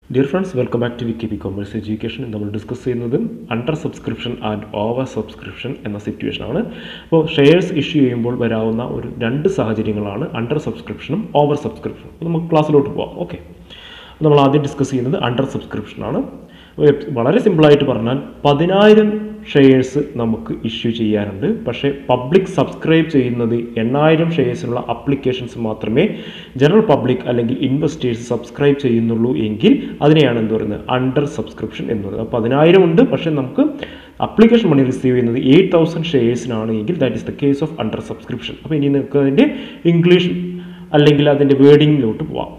Dear friends welcome back to Vicky B commerce education നമ്മൾ discuss ചെയ്യുന്നത് under subscription and over subscription എന്ന situation ആണ് അപ്പോൾ shares issue ചെയ്യുമ്പോൾ വരാവുന്ന ഒരു രണ്ട് സാഹചര്യങ്ങളാണ് അണ്ടർ സബ്സ്ക്രിപ്ഷനും ഓവർ സബ്സ്ക്രിപ്ഷനും നമുക്ക് ക്ലാസ്സിലോട്ട് പോകാം ഓക്കെ നമ്മൾ ആദ്യം ഡിസ്കസ് ചെയ്യുന്നത് അണ്ടർ സബ്സ്ക്രിപ്ഷൻ ആണ് വളരെ സിമ്പിളായിട്ട് പറഞ്ഞാൽ പതിനായിരം ഷെയർസ് നമുക്ക് ഇഷ്യൂ ചെയ്യാനുണ്ട് പക്ഷേ പബ്ലിക് സബ്സ്ക്രൈബ് ചെയ്യുന്നത് എണ്ണായിരം ഷെയർസിനുള്ള അപ്ലിക്കേഷൻസ് മാത്രമേ ജനറൽ പബ്ലിക് അല്ലെങ്കിൽ ഇൻവെസ്റ്റേഴ്സ് സബ്സ്ക്രൈബ് ചെയ്യുന്നുള്ളൂ എങ്കിൽ അതിനെയാണ് എന്ത് പറയുന്നത് അണ്ടർ സബ്സ്ക്രിപ്ഷൻ എന്ന് പറയുന്നത് പതിനായിരം ഉണ്ട് പക്ഷേ നമുക്ക് അപ്ലിക്കേഷൻ മണി റിസീവ് ചെയ്യുന്നത് എയ്റ്റ് തൗസൻഡ് ഷെയർസിനാണ് എങ്കിൽ that is the case of under subscription അപ്പോൾ ഇനി നിങ്ങൾക്ക് അതിൻ്റെ ഇംഗ്ലീഷ് അല്ലെങ്കിൽ അതിൻ്റെ വേർഡിങ്ങിലോട്ട് പോവാം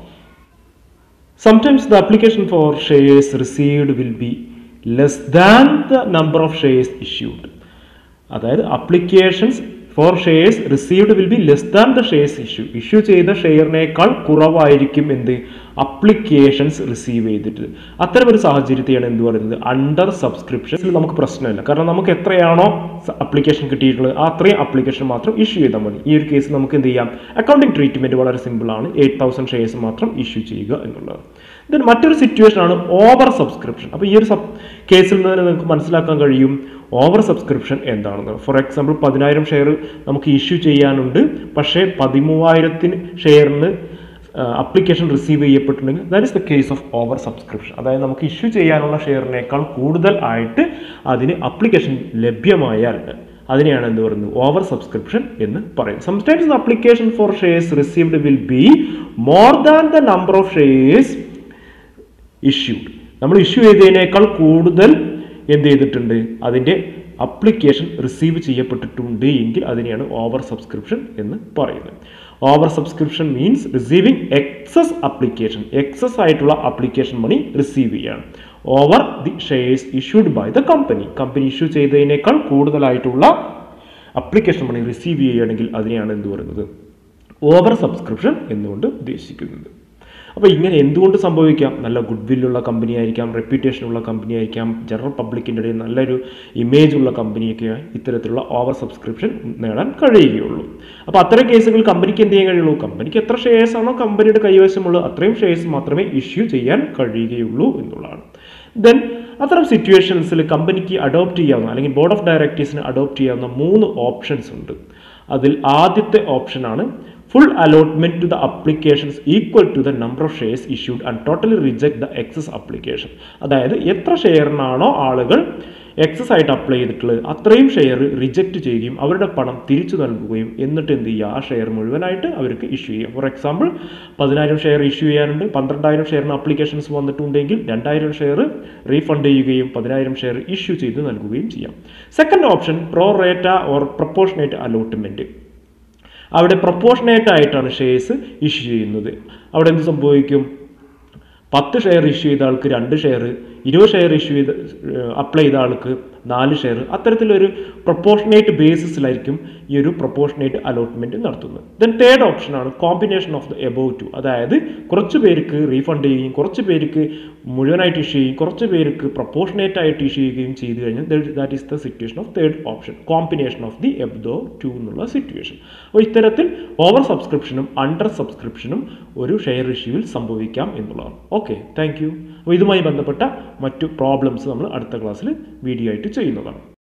Sometimes the application for shares received will be less than the number of shares issued. അതായത് applications for shares received will be less than the shares issue issue ചെയ്ത ഷെയറിനേക്കാൾ കുറവായിരിക്കും എന്ത് അപ്ലിക്കേഷൻസ് റിസീവ് ചെയ്തിട്ട് അത്തരം ഒരു സാഹചര്യത്തെയാണ് എന്ത് പറയുന്നത് അണ്ടർ സബ്സ്ക്രിപ്ഷൻ നമുക്ക് പ്രശ്നമില്ല കാരണം നമുക്ക് എത്രയാണോ അപ്ലിക്കേഷൻ കിട്ടിയിട്ടുള്ളത് ആ അത്രയും അപ്ലിക്കേഷൻ മാത്രം ഇഷ്യൂ ചെയ്താൽ മതി ഈ ഒരു കേസ് നമുക്ക് എന്ത് ചെയ്യാം അക്കൗണ്ടിങ് ട്രീറ്റ്മെന്റ് വളരെ സിമ്പിൾ ആണ് എയ്റ്റ് തൗസൻഡ് ഷെയർസ് മാത്രം ഇഷ്യൂ ചെയ്യുക എന്നുള്ളത് ദെൻ മറ്റൊരു സിറ്റുവേഷൻ ആണ് ഓവർ സബ്സ്ക്രിപ്ഷൻ അപ്പോൾ ഈ ഒരു സബ് കേസിൽ നിന്ന് തന്നെ നിങ്ങൾക്ക് മനസ്സിലാക്കാൻ കഴിയും ഓവർ സബ്സ്ക്രിപ്ഷൻ എന്താണെന്ന് ഫോർ എക്സാമ്പിൾ പതിനായിരം ഷെയർ നമുക്ക് ഇഷ്യൂ ചെയ്യാനുണ്ട് പക്ഷേ പതിമൂവായിരത്തിന് ഷെയറിന് അപ്ലിക്കേഷൻ റിസീവ് ചെയ്യപ്പെട്ടിട്ടുണ്ടെങ്കിൽ that is the case of over subscription അതായത് നമുക്ക് ഇഷ്യൂ ചെയ്യാനുള്ള ഷെയറിനേക്കാൾ കൂടുതൽ ആയിട്ട് അതിന് അപ്ലിക്കേഷൻ ലഭ്യമായാൽ അതിനെയാണ് എന്ത് പറയുന്നത് ഓവർ സബ്സ്ക്രിപ്ഷൻ എന്ന് പറയും sometimes the application for shares received will be more than the number of shares issued നമ്മൾ ഇഷ്യൂ ചെയ്തതിനേക്കാൾ കൂടുതൽ എന്ത് ചെയ്തിട്ടുണ്ട് അതിൻ്റെ അപ്ലിക്കേഷൻ റിസീവ് ചെയ്യപ്പെട്ടിട്ടുണ്ട് എങ്കിൽ അതിനെയാണ് ഓവർ സബ്സ്ക്രിപ്ഷൻ എന്ന് പറയുന്നത് over subscription means receiving excess application excess ആയിട്ടുള്ള അപ്ലിക്കേഷൻ മണി റിസീവ് ചെയ്യാണ് over the shares issued by the company company issue ചെയ്തതിനേക്കാൾ കൂടുതലായിട്ടുള്ള അപ്ലിക്കേഷൻ മണി റിസീവ് ചെയ്യുകയാണെങ്കിൽ അതിനെയാണ് എന്ത് പറയുന്നത് ഓവർ സബ്സ്ക്രിപ്ഷൻ എന്നുകൊണ്ട് ഉദ്ദേശിക്കുന്നത് അപ്പോൾ ഇങ്ങനെ എന്തുകൊണ്ട് സംഭവിക്കാം നല്ല ഗുഡ് വില്ലുള്ള കമ്പനി ആയിരിക്കാം റെപ്യൂട്ടേഷൻ ഉള്ള കമ്പനി ആയിരിക്കാം ജനറൽ പബ്ലിക്കിൻ്റെ ഇടയിൽ നല്ലൊരു ഇമേജ് ഉള്ള കമ്പനിയൊക്കെ ഇത്തരത്തിലുള്ള ഓവർ സബ്സ്ക്രിപ്ഷൻ നേടാൻ കഴിയുകയുള്ളൂ അപ്പോൾ അത്തരം കേസുകൾ കമ്പനിക്ക് എന്ത് ചെയ്യാൻ കഴിയുള്ളൂ കമ്പനിക്ക് എത്ര ഷെയർസ് ആണോ കമ്പനിയുടെ കൈവശമുള്ളത് അത്രയും ഷെയർസ് മാത്രമേ ഇഷ്യൂ ചെയ്യാൻ കഴിയുകയുള്ളൂ എന്നുള്ളതാണ് ദെൻ അത്തരം സിറ്റുവേഷൻസിൽ കമ്പനിക്ക് അഡോപ്റ്റ് ചെയ്യാവുന്ന അല്ലെങ്കിൽ ബോർഡ് ഓഫ് ഡയറക്ടേഴ്സിന് അഡോപ്റ്റ് ചെയ്യാവുന്ന മൂന്ന് ഓപ്ഷൻസ് ഉണ്ട് അതിൽ ആദ്യത്തെ ഓപ്ഷനാണ് full allotment to the applications equal to the number of shares issued and totally reject the excess application അതായത് എത്ര ഷെയറിനാണോ ആളുകൾ എക്സസ് ആയിട്ട് അപ്ലൈ ചെയ്തിട്ടുള്ളത് അത്രയും ഷെയർ റിജക്റ്റ് ചെയ്യുകയും അവരുടെ പണം തിരിച്ചു നൽകുകയും എന്നിട്ട് എന്ത് ചെയ്യുക ആ ഷെയർ മുഴുവനായിട്ട് അവർക്ക് ഇഷ്യൂ ചെയ്യുക ഫോർ എക്സാമ്പിൾ പതിനായിരം ഷെയർ ഇഷ്യൂ ചെയ്യാനുണ്ട് പന്ത്രണ്ടായിരം ഷെയറിന് അപ്ലിക്കേഷൻസ് വന്നിട്ടുണ്ടെങ്കിൽ രണ്ടായിരം ഷെയർ റീഫണ്ട് ചെയ്യുകയും പതിനായിരം ഷെയർ ഇഷ്യൂ ചെയ്ത് നൽകുകയും ചെയ്യാം second option pro rata or proportionate allotment അവിടെ പ്രപ്പോർഷനേറ്റ് ആയിട്ടാണ് ഷെയർസ് ഇഷ്യൂ ചെയ്യുന്നത് അവിടെ എന്ത് സംഭവിക്കും പത്ത് ഷെയർ ഇഷ്യൂ ചെയ്ത ആൾക്ക് രണ്ട് ഷെയർ ഇരുപത് ഷെയർ ഇഷ്യൂ ചെയ്ത് അപ്ലൈ ചെയ്ത ആൾക്ക് നാല് ഷെയർ അത്തരത്തിലൊരു പ്രൊപ്പോർഷനേറ്റ് ബേസിസിലായിരിക്കും ഈ ഒരു പ്രൊപ്പോർഷനേറ്റ് അലോട്ട്മെന്റ് നടത്തുന്നത് ദെൻ തേർഡ് ഓപ്ഷനാണ് combination of the above two അതായത് കുറച്ച് പേർക്ക് റീഫണ്ട് ചെയ്യുകയും കുറച്ച് പേർക്ക് മുഴുവനായിട്ട് ഇഷ്യൂ ചെയ്യും കുറച്ച് പേർക്ക് പ്രൊപ്പോർഷനേറ്റ് ആയിട്ട് ഇഷ്യൂ ചെയ്യുകയും ചെയ്തു കഴിഞ്ഞാൽ that is the situation of third option combination of the above two എന്നുള്ള സിറ്റുവേഷൻ അപ്പോൾ ഇത്തരത്തിൽ ഓവർ സബ്സ്ക്രിപ്ഷനും അണ്ടർ സബ്സ്ക്രിപ്ഷനും ഒരു ഷെയർ ഇഷ്യൂവിൽ സംഭവിക്കാം എന്നുള്ളതാണ് ഓക്കെ താങ്ക് യു അപ്പോൾ ഇതുമായി ബന്ധപ്പെട്ട മറ്റു പ്രോബ്ലംസ് നമ്മൾ അടുത്ത ക്ലാസ്സിൽ വീഡിയോ ആയിട്ട് ചെയ്യുന്നതാണ്